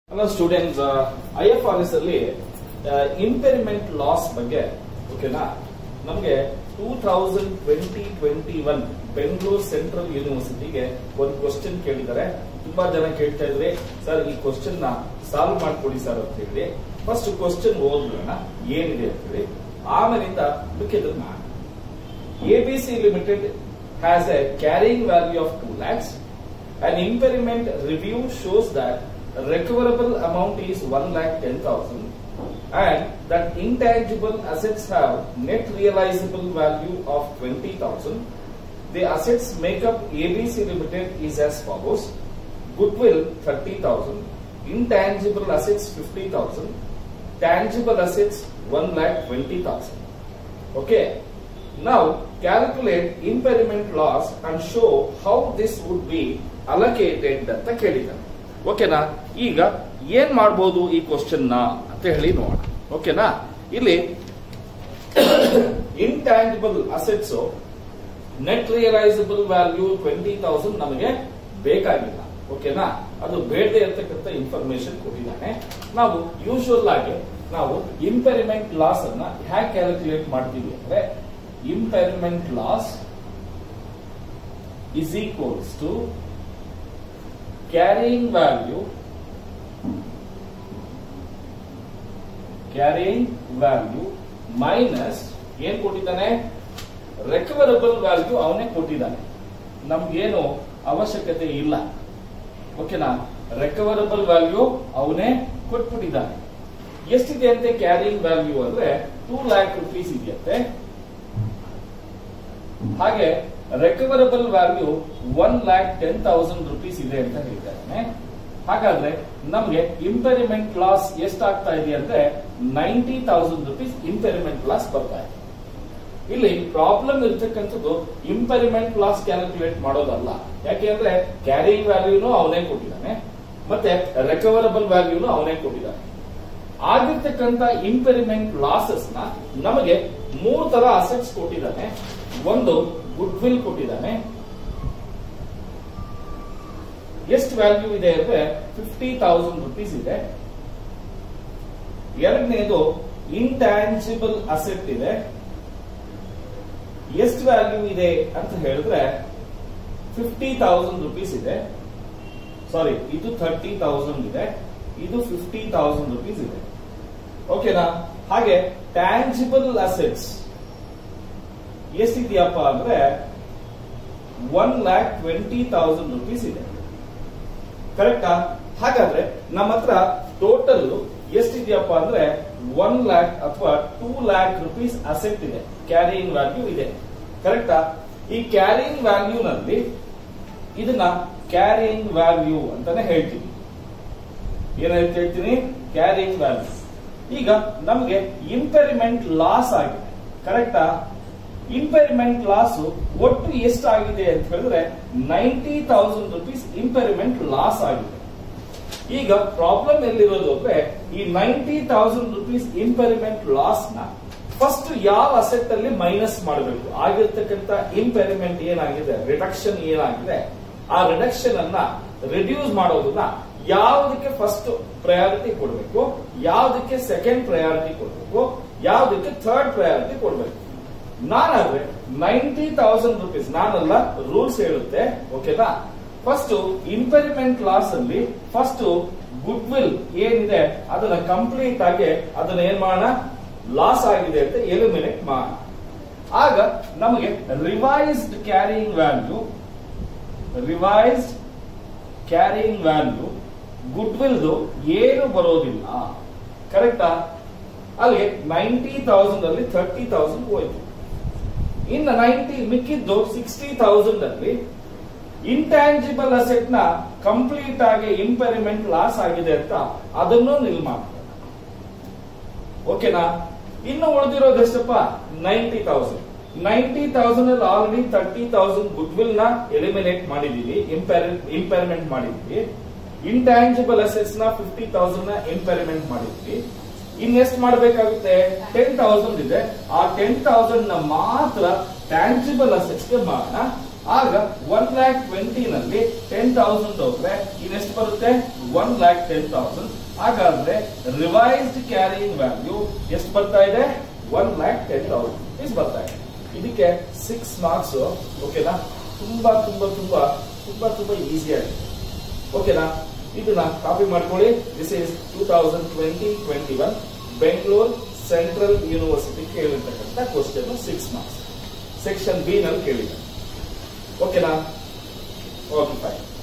Hello students I F R S ಅಲ್ಲಿ impairment loss ಬಗ್ಗೆ ಓಕೆನಾ ನಮಗೆ two thousand twenty twenty one Bengaluru Central ಯೂನಿವರ್ಸಿಟಿಗೆ ಒಂದು ಕ್ವಶನ್ ಕೇಳಿದ್ದಾರೆ ತುಂಬಾ ಜನ ಕೇಳ್ತಾ ಇದ್ರೆ ಸರ್ ಈ ಕ್ವಶನ್ ನ ಸಾಲ್ವ್ ಮಾಡ್ಕೊಡಿ ಸರ್ ಅಂತ ಹೇಳಿ ಫಸ್ಟ್ ಕ್ವಶನ್ ಓದ್ಬಿಡೋಣ ಏನಿದೆ ಅಂತ ಹೇಳಿ ಆಮೇಲಿಂದ ಮಿಕ್ಕಿದ್ರೆ ನಾನು ABC Limited has a carrying value of 2 lakhs. An impairment review shows that recoverable amount is 1 lakh 10,000 and that intangible assets have net realizable value of 20,000. The assets make up ABC Limited is as follows. Goodwill 30,000, intangible assets 50,000, tangible assets 1 lakh 20,000. Okay. Now calculate impairment loss and show how this would be allocated ಅಂತ ಕೇಳಿದ್ದಾರೆ ಓಕೆನಾ ಈಗ ಏನ್ ಮಾಡ್ಬೋದು ಈ question ನ ಅಂತ ಹೇಳಿ ನೋಡೋಣ ಓಕೆನಾ ಇಲ್ಲಿ intangible assets net realisable value twenty thousand ನಮಗೆ ಬೇಕಾಗಿಲ್ಲ ಓಕೆನಾ ಅದು ಬೇಡದೆ ಇರತಕ್ಕಂತ ಇನ್ಫಾರ್ಮೇಶನ್ ಕೊಟ್ಟಿದ್ದಾನೆ ನಾವು ಯೂಶುವಲ್ ಆಗಿ ನಾವು ಇಂಪೆರಿಮೆಂಟ್ ಲಾಸ್ ಅನ್ನ ಹ್ಯಾಕ್ ಕ್ಯಾಲ್ಕುಲೇಟ್ ಮಾಡ್ತೀವಿ ಅಂದ್ರೆ impairment loss is equals to carrying value carrying value minus ಏನ್ ಕೊಟ್ಟಿದ್ದಾನೆ ರೆಕವರಬಲ್ ವ್ಯಾಲ್ಯೂ ಅವನೇ ಕೊಟ್ಟಿದ್ದಾನೆ ನಮ್ಗೇನು ಅವಶ್ಯಕತೆ ಇಲ್ಲ ಓಕೆನಾ ರೆಕವರಬಲ್ ವ್ಯಾಲ್ಯೂ ಅವನೇ ಕೊಟ್ಬಿಟ್ಟಿದ್ದಾನೆ ಎಷ್ಟಿದೆ ಅಂತೆ ಕ್ಯಾರಿಯಿಂಗ್ ವ್ಯಾಲ್ಯೂ ಅಂದ್ರೆ ಟೂ ಲ್ಯಾಕ್ ರುಪೀಸ್ ಇದೆಯಂತೆ ಹಾಗೆ recoverable value one lakh ten thousand rupees ಇದೆ ಅಂತ ಹೇಳ್ತಾನೆ ಹಾಗಾದ್ರೆ ನಮಗೆ ಇಂಪೆರಿಮೆಂಟ್ ಲಾಸ್ ಎಷ್ಟಾಗ್ತಾ ಇದೆ ಅಂದ್ರೆ ninety thousand rupees impairment loss ಬರ್ತಾ ಇದೆ ಇಲ್ಲಿ ಪ್ರಾಬ್ಲಮ್ ಇರ್ತಕ್ಕಂಥದ್ದು ಇಂಪೆರಿಮೆಂಟ್ ಲಾಸ್ ಕ್ಯಾಲ್ಕುಲೇಟ್ ಮಾಡೋದಲ್ಲ ಯಾಕೆಂದ್ರೆ ಕ್ಯಾರಿಯಿಂಗ್ ವ್ಯಾಲ್ಯೂನು ಅವನೇ ಕೊಟ್ಟಿದ್ದಾನೆ ಮತ್ತೆ ರೆಕವರಬಲ್ ವ್ಯಾಲ್ಯೂನು ಅವನೇ ಕೊಟ್ಟಿದ್ದಾನೆ ಆಗಿರ್ತಕ್ಕಂಥ ಇಂಪೆರಿಮೆಂಟ್ ಲಾಸಸ್ ನ ನಮಗೆ ಮೂರು ತರ ಅಸೆಟ್ಸ್ ಕೊಟ್ಟಿದ್ದಾನೆ ಒಂದು ಗುಡ್ ವಿಲ್ ಕೊಟ್ಟಿದ್ದಾನೆ ಎಷ್ಟು ವ್ಯಾಲ್ಯೂ ಇದೆ ಅಂದ್ರೆ ಫಿಫ್ಟಿ ತೌಸಂಡ್ ರುಪೀಸ್ ಇದೆ ಎರಡನೇದು ಇಂಟ್ಯಾಂಜಿಬಲ್ ಅಸೆಟ್ ಇದೆ ಎಷ್ಟು ವ್ಯಾಲ್ಯೂ ಇದೆ ಅಂತ ಹೇಳಿದ್ರೆ ಫಿಫ್ಟಿ ತೌಸಂಡ್ ರುಪೀಸ್ ಇದೆ ಸಾರಿ ಇದು ಥರ್ಟಿ ತೌಸಂಡ್ ಇದೆ ಇದು ಫಿಫ್ಟಿ ತೌಸಂಡ್ ರುಪೀಸ್ ಇದೆ ಓಕೆನಾ ಹಾಗೆ ಟ್ಯಾಂಜಿಬಲ್ ಅಸೆಟ್ಸ್ ಎಷ್ಟಿದೆಯಪ್ಪ ಅಂದ್ರೆ one lakh twenty thousand rupees ಇದೆ ಕರೆಕ್ಟಾ ಹಾಗಾದ್ರೆ ನಮ್ಮ ಹತ್ರ ಟೋಟಲ್ ಎಷ್ಟಿದೆಯಪ್ಪ ಅಂದ್ರೆ ಒನ್ ಲ್ಯಾಕ್ ಅಥವಾ ಟೂ ಲ್ಯಾಕ್ ರುಪೀಸ್ ಅಸೆಟ್ ಇದೆ ಕ್ಯಾರಿಯಿಂಗ್ ವ್ಯಾಲ್ಯೂ ಇದೆ ಕರೆಕ್ಟಾ ಈ ಕ್ಯಾರಿಯಿಂಗ್ ವ್ಯಾಲ್ಯೂ ನಲ್ಲಿ ಇದನ್ನ ಕ್ಯಾರಿಯಿಂಗ್ ವ್ಯಾಲ್ಯೂ ಅಂತಾನೆ ಹೇಳ್ತೀನಿ ಏನಂತ ಹೇಳ್ತೀನಿ ಕ್ಯಾರಿಯಿಂಗ್ ವ್ಯಾಲ್ಯೂ ಈಗ ನಮಗೆ ಇಂಪೆರಿಮೆಂಟ್ ಲಾಸ್ ಆಗಿದೆ ಕರೆಕ್ಟಾ ಇಂಪೆರಿಮೆಂಟ್ ಲಾಸ್ ಒಟ್ಟು ಎಷ್ಟಾಗಿದೆ ಅಂತ ಹೇಳಿದ್ರೆ ninety thousand rupees impairment loss ಆಗಿದೆ ಈಗ ಪ್ರಾಬ್ಲಮ್ ಎಲ್ಲಿರೋದು ಅಂದ್ರೆ ಈ ninety thousand rupees impairment loss ನ ಫಸ್ಟ್ ಯಾವ ಅಸೆಟ್ ಅಲ್ಲಿ ಮೈನಸ್ ಮಾಡಬೇಕು ಆಗಿರ್ತಕ್ಕಂಥ ಇಂಪೆರಿಮೆಂಟ್ ಏನಾಗಿದೆ ರಿಡಕ್ಷನ್ ಏನಾಗಿದೆ ಆ ರಿಡಕ್ಷನ್ ಅನ್ನ ರಿಡ್ಯೂಸ್ ಮಾಡೋದನ್ನ ಯಾವುದಕ್ಕೆ ಫಸ್ಟ್ ಪ್ರಯಾರಿಟಿ ಕೊಡಬೇಕು ಯಾವುದಕ್ಕೆ ಸೆಕೆಂಡ್ ಪ್ರಯಾರಿಟಿ ಕೊಡಬೇಕು ಯಾವುದಕ್ಕೆ ಥರ್ಡ್ ಪ್ರಯಾರಿಟಿ ಕೊಡಬೇಕು ನಾನಾದ್ರೆ ನೈಂಟಿ ತೌಸಂಡ್ ರುಪೀಸ್ ನಾನಲ್ಲ ರೂಲ್ಸ್ ಹೇಳುತ್ತೆ ಓಕೆನಾ ಫಸ್ಟ್ ಇಂಪೆರಿಮೆಂಟ್ ಲಾಸ್ ಅಲ್ಲಿ ಫಸ್ಟ್ ಗುಡ್ ವಿಲ್ ಏನಿದೆ ಅದನ್ನ ಕಂಪ್ಲೀಟ್ ಆಗಿ ಅದನ್ನ ಏನ್ ಮಾಡೋಣ ಲಾಸ್ ಆಗಿದೆ ಅಂತ ಎಲಿಮಿನೇಟ್ ಮಾಡೋಣ ಆಗ ನಮಗೆ revised carrying value revised carrying value ಗುಡ್ ವಿಲ್ದು ಏನು ಬರೋದಿಲ್ಲ ಕರೆಕ್ಟಾ ಅಲ್ಲಿ ನೈಂಟಿ ತೌಸಂಡ್ ಅಲ್ಲಿ ಥರ್ಟಿ ತೌಸಂಡ್ ಹೋಯ್ತು ಇನ್ನು ನೈಂಟಿ ಮಿಕ್ಕಿದ್ದು ಸಿಕ್ಸ್ಟಿ ತೌಸಂಡ್ ಅಲ್ಲಿ ಇಂಟ್ಯಾಂಜಿಬಲ್ ಅಸೆಟ್ ನ ಕಂಪ್ಲೀಟ್ ಆಗಿ ಇಂಪೆರಿಮೆಂಟ್ ಲಾಸ್ ಆಗಿದೆ ಅಂತ ಅದನ್ನು ನಿಲ್ ಮಾಡ್ತಾರೆ ಓಕೆನಾ ಇನ್ನು ಉಳಿದಿರೋದು ಎಷ್ಟಪ್ಪ ನೈಂಟಿ ತೌಸಂಡ್ ನೈಂಟಿ ತೌಸಂಡ್ ಅಲ್ಲಿ already thirty thousand goodwill ನ ಎಲಿಮಿನೇಟ್ ಮಾಡಿದೀವಿ ಇಂಪೇರ್ಮೆಂಟ್ ಮಾಡಿದ್ವಿ ಇಂಟ್ಯಾಂಜಿಬಲ್ ಅಸೆಟ್ಸ್ ನ ಫಿಫ್ಟಿ ತೌಸಂಡ್ ನ ಇಂಪೇರ್ಮೆಂಟ್ ಮಾಡಿದ್ವಿ ಇನ್ನೆಷ್ಟು ಮಾಡಬೇಕಾಗುತ್ತೆ ಟೆನ್ ತೌಸಂಡ್ ಇದೆ ಆ ಟೆನ್ ತೌಸಂಡ್ ನ ಮಾತ್ರ ಟ್ಯಾಂಜಿಬಲ್ ಅಸೆಟ್ಸ್ ಗೆ ಮಾಡೋಣ ಆಗ ಒನ್ ಲ್ಯಾಕ್ ಟ್ವೆಂಟಿ ನಲ್ಲಿ ಟೆನ್ ತೌಸಂಡ್ ಹೋದ್ರೆ ಇನ್ನೆಷ್ಟು ಬರುತ್ತೆ ಒನ್ ಲ್ಯಾಕ್ ಟೆನ್ ತೌಸಂಡ್ ಹಾಗಾದ್ರೆ ರಿವೈಸ್ಡ್ ಕ್ಯಾರಿಯಿಂಗ್ ವ್ಯಾಲ್ಯೂ ಎಷ್ಟು ಬರ್ತಾ ಇದೆ one lakh ten thousand rupees ಬರ್ತಾ ಇದೆ ಇದಕ್ಕೆ ಸಿಕ್ಸ್ ಮಾರ್ಕ್ಸ್ ಓಕೆನಾ ತುಂಬಾ ತುಂಬಾ ತುಂಬಾ ತುಂಬಾ ತುಂಬಾ ಈಸಿ ಆಗಿದೆ ಓಕೆನಾ ಇದನ್ನ ಕಾಪಿ ಮಾಡ್ಕೊಳ್ಳಿ this is two thousand twenty twenty one Bengaluru Central University ಕೇಳಿರ್ತಕ್ಕಂಥ question six marks section B ನಲ್ಲಿ ಕೇಳಿದ್ದಾರೆ ಓಕೆನಾ ಓಕೆ ಫೈನ್